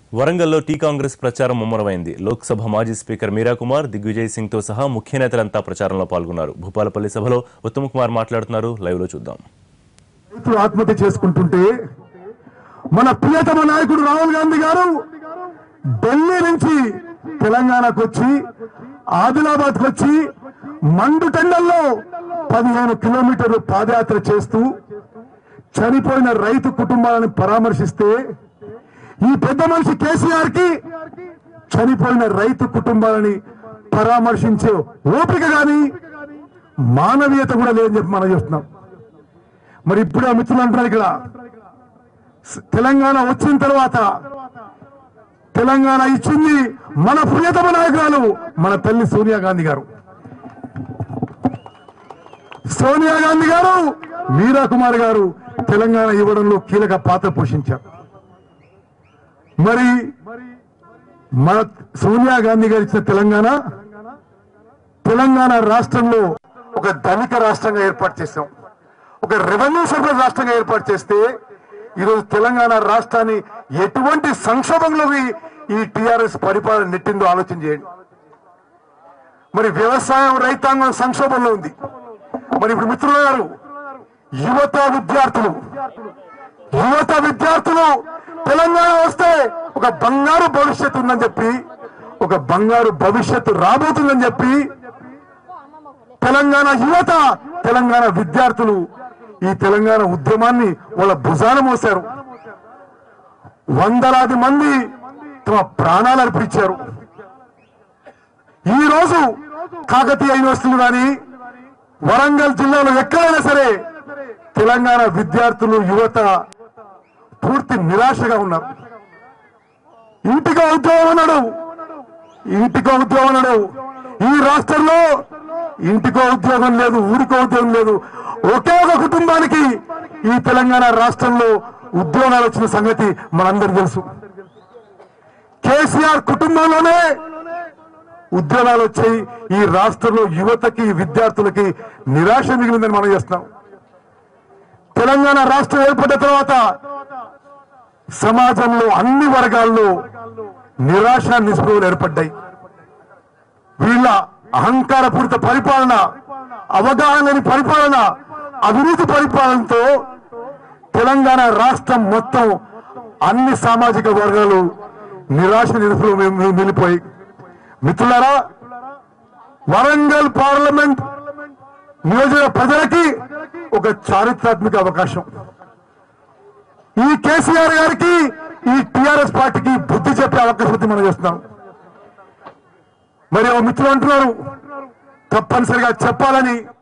వరంగల్లో టీ కాంగ్రెస్ ప్రచారం ముమ్మరమైంది లోక్సభ మాజీ స్పీకర్ మీరా కుమార్ దిగ్విజయ్ సింగ్ తో సహా ముఖ్య నేతలంతా ప్రచారంలో పాల్గొన్నారు భూపాలపల్లి సభలో ఉత్తమ్ కుమార్ మాట్లాడుతున్నారు లైవ్ లో చూద్దాం రైతులు ఆత్మహత్య చేసుకుంటుంటే మన ప్రియతమ నాయకుడు రాహుల్ గాంధీ గారు ఢిల్లీ నుంచి తెలంగాణకు వచ్చి ఆదిలాబాద్ కు వచ్చి మండు టెండల్లో పదిహేను కిలోమీటర్లు పాదయాత్ర చేస్తూ చనిపోయిన రైతు కుటుంబాలను పరామర్శిస్తే ఈ పెద్ద మనిషి కేసీఆర్ కి చనిపోయిన రైతు కుటుంబాలని పరామర్శించే ఓపిక గాని మానవీయత కూడా లేదని చెప్పి మనం చూస్తున్నాం మరి ఇప్పుడు ఆ మిత్రులు అంటున్నారు ఇక్కడ స- తెలంగాణ వచ్చిన తర్వాత తెలంగాణ ఇచ్చింది మన ప్రియతమ నాయకురాలు మన తల్లి సోనియా గాంధీ గారు సోనియా గాంధీ గారు మీరా కుమార్ గారు తెలంగాణ ఇవ్వడంలో కీలక పాత్ర పోషించారు మరి మన సోనియా గాంధీ గారు ఇచ్చిన తెలంగాణ తెలంగాణ రాష్ట్రంలో ఒక ధనిక రాష్ట్రంగా ఏర్పాటు చేశాం ఒక రెవెన్యూ సర్వీస్ రాష్ట్రంగా ఏర్పాటు చేస్తే ఈరోజు తెలంగాణ రాష్ట్రాన్ని ఎటువంటి సంక్షోభంలోకి ఈ టిఆర్ఎస్ పరిపాలన నెట్టిందో ఆలోచన చేయండి మరి వ్యవసాయం రైతాంగం సంక్షోభంలో ఉంది మరి ఇప్పుడు మిత్రులు గారు యువత విద్యార్థులు యువత విద్యార్థులు తెలంగాణ వస్తే ఒక బంగారు భవిష్యత్తు ఉందని చెప్పి ఒక బంగారు భవిష్యత్తు రాబోతుందని చెప్పి తెలంగాణ యువత తెలంగాణ విద్యార్థులు ఈ తెలంగాణ ఉద్యమాన్ని వాళ్ళ భుజాన మోశారు వందలాది మంది తమ ప్రాణాలు అర్పించారు ఈ రోజు కాకతీయ యూనివర్సిటీలు కానీ వరంగల్ జిల్లాలో ఎక్కడైనా సరే తెలంగాణ విద్యార్థులు యువత పూర్తి నిరాశగా ఉన్నారు ఇంటికో ఉద్యోగం అన్నాడు ఇంటికో ఉద్యోగం అన్నాడు ఈ రాష్ట్రంలో ఇంటికో ఉద్యోగం లేదు ఊరికో ఉద్యోగం లేదు ఒకే ఒక కుటుంబానికి ఈ తెలంగాణ రాష్ట్రంలో ఉద్యోగాలు వచ్చిన సంగతి మనందరికీ తెలుసు కేసీఆర్ కుటుంబంలోనే ఉద్యోగాలు వచ్చాయి ఈ రాష్ట్రంలో యువతకి విద్యార్థులకి నిరాశ మిగిలిందని మనం చేస్తున్నాం తెలంగాణ రాష్ట్రం ఏర్పడిన తర్వాత సమాజంలో అన్ని వర్గాల్లో నిరాశ నిస్పృహలు ఏర్పడ్డాయి వీళ్ళ అహంకారపూరిత పరిపాలన అవగాహన లేని పరిపాలన అవినీతి పరిపాలనతో తెలంగాణ రాష్ట్రం మొత్తం అన్ని సామాజిక వర్గాలు నిరాశ నిరుపులు నిలిపోయి మిత్రులారా వరంగల్ పార్లమెంట్ నియోజక ప్రజలకి ఒక చారిత్రాత్మక అవకాశం ఈ కేసీఆర్ గారికి ఈ టిఆర్ఎస్ పార్టీకి బుద్ధి చెప్పే అవకాశం ఉంది మనం చేస్తున్నాం మరి ఓ మిత్రులు అంటున్నారు తప్పనిసరిగా చెప్పాలని